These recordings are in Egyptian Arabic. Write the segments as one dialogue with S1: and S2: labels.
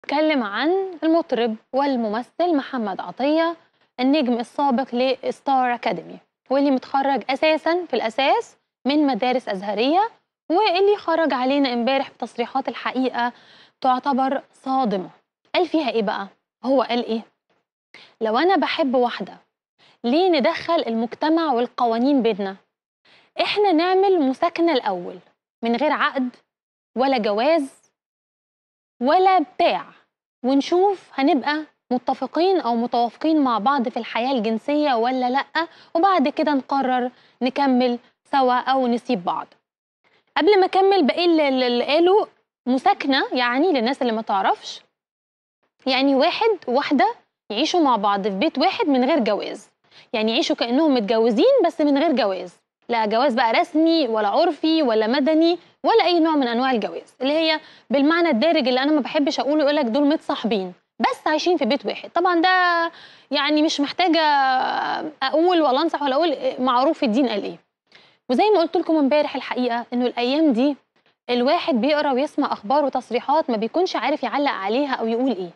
S1: اتكلم عن المطرب والممثل محمد عطية النجم السابق لستار أكاديمي واللي متخرج أساسا في الأساس من مدارس أزهرية واللي خرج علينا امبارح بتصريحات الحقيقة تعتبر صادمة قال فيها إيه بقى؟ هو قال إيه؟ لو أنا بحب واحدة ليه ندخل المجتمع والقوانين بينا؟ إحنا نعمل مساكنة الأول من غير عقد ولا جواز ولا بتاع ونشوف هنبقى متفقين او متوافقين مع بعض في الحياه الجنسيه ولا لا وبعد كده نقرر نكمل سوا او نسيب بعض قبل ما اكمل باقي اللي اللي قالوا مساكنه يعني للناس اللي ما تعرفش يعني واحد وواحده يعيشوا مع بعض في بيت واحد من غير جواز يعني يعيشوا كانهم متجوزين بس من غير جواز لا جواز بقى رسمي ولا عرفي ولا مدني ولا اي نوع من انواع الجواز اللي هي بالمعنى الدارج اللي انا ما بحبش اقوله يقول لك دول متصاحبين بس عايشين في بيت واحد طبعا ده يعني مش محتاجه اقول ولا انصح ولا اقول معروف الدين قال ايه وزي ما قلت لكم امبارح الحقيقه انه الايام دي الواحد بيقرا ويسمع اخبار وتصريحات ما بيكونش عارف يعلق عليها او يقول ايه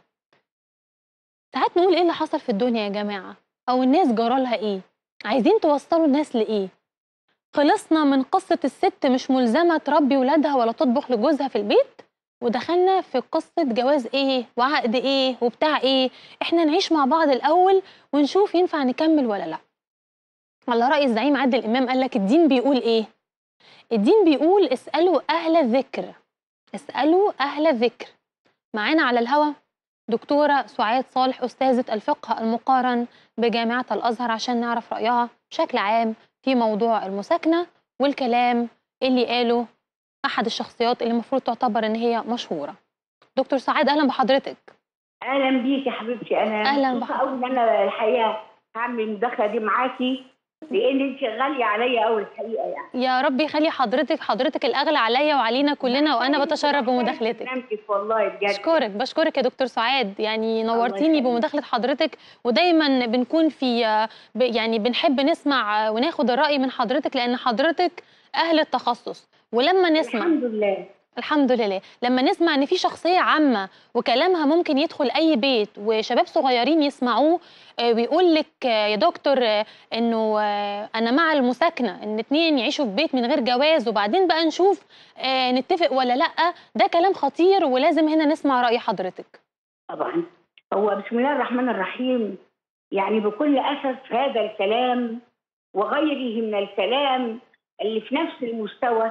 S1: ساعات نقول ايه اللي حصل في الدنيا يا جماعه او الناس جرالها ايه عايزين توصلوا الناس لايه خلصنا من قصة الست مش ملزمة تربي ولادها ولا تطبخ لجوزها في البيت ودخلنا في قصة جواز ايه وعقد ايه وبتاع ايه احنا نعيش مع بعض الأول ونشوف ينفع نكمل ولا لا على رأي الزعيم عادل الإمام قال لك الدين بيقول ايه الدين بيقول اسألوا أهل الذكر اسألوا أهل الذكر معانا على الهوا دكتورة سعاد صالح أستاذة الفقه المقارن بجامعة الأزهر عشان نعرف رأيها بشكل عام في موضوع المساكنة والكلام اللي قاله أحد الشخصيات اللي المفروض تعتبر إن هي مشهورة دكتور سعاد أهلا بحضرتك
S2: اهلا بيكي يا حبيبتي انا
S1: أهلاً
S2: مبسوطة
S1: بحضرتك.
S2: قوي ان انا الحقيقه هعمل المداخله دي معاكي لان انت غاليه عليا قوي الحقيقه يعني
S1: يا رب يخلي حضرتك حضرتك الأغلى عليا وعلينا كلنا وأنا بتشرف بمداخلتك
S2: برنامجك والله بجد
S1: بشكرك بشكرك يا دكتور سعاد يعني
S2: الله
S1: نورتيني
S2: يخليك.
S1: بمداخلة حضرتك ودايما بنكون في ب- يعني بنحب نسمع وناخد الرأي من حضرتك لأن حضرتك أهل التخصص ولما نسمع
S2: الحمد لله
S1: الحمد لله لما نسمع ان في شخصيه عامه وكلامها ممكن يدخل اي بيت وشباب صغيرين يسمعوه آه، ويقول لك آه، يا دكتور آه، انه آه، انا مع المساكنه ان اتنين يعيشوا في بيت من غير جواز وبعدين بقى نشوف آه، نتفق ولا لا ده كلام خطير ولازم هنا نسمع راي حضرتك
S2: طبعا هو بسم الله الرحمن الرحيم يعني بكل اسف هذا الكلام وغيره من الكلام اللي في نفس المستوى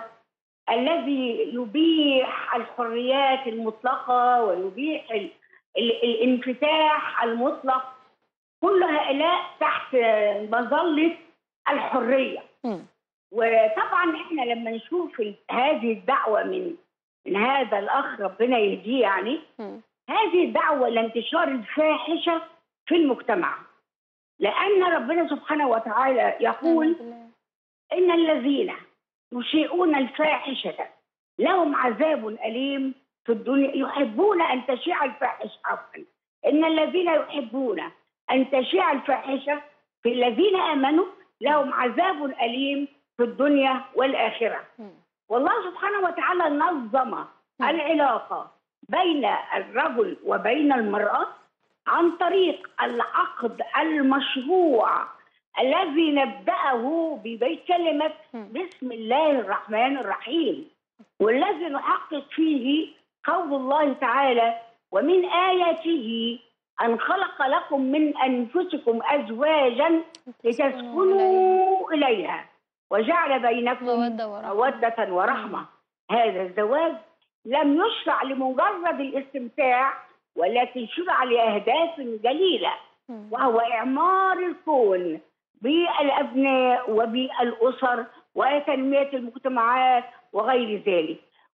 S2: الذي يبيح الحريات المطلقه ويبيح ال ال الانفتاح المطلق كل هؤلاء تحت مظله الحريه
S1: مم.
S2: وطبعا احنا لما نشوف ال- هذه الدعوه من من هذا الاخ ربنا يهديه يعني
S1: مم.
S2: هذه الدعوة لانتشار الفاحشة في المجتمع لأن ربنا سبحانه وتعالى يقول إن الذين يشيئون الفاحشة لهم عذاب أليم في الدنيا يحبون أن تشيع الفاحشة عفوا إن الذين يحبون أن تشيع الفاحشة في الذين آمنوا لهم عذاب أليم في الدنيا والآخرة
S1: مم.
S2: والله سبحانه وتعالى نظم العلاقة بين الرجل وبين المرأة عن طريق العقد المشروع الذي نبدأه ببيت كلمة
S1: مم.
S2: بسم الله الرحمن الرحيم والذي نحقق فيه قول الله تعالى ومن آياته أن خلق لكم من أنفسكم أزواجا لتسكنوا إليها وجعل بينكم
S1: مودة ورحمة
S2: مودة ورحمة هذا الزواج لم يشرع لمجرد الاستمتاع ولكن شرع لأهداف جليلة
S1: مم.
S2: وهو إعمار الكون بالأبناء وبالأسر وتنمية المجتمعات وغير ذلك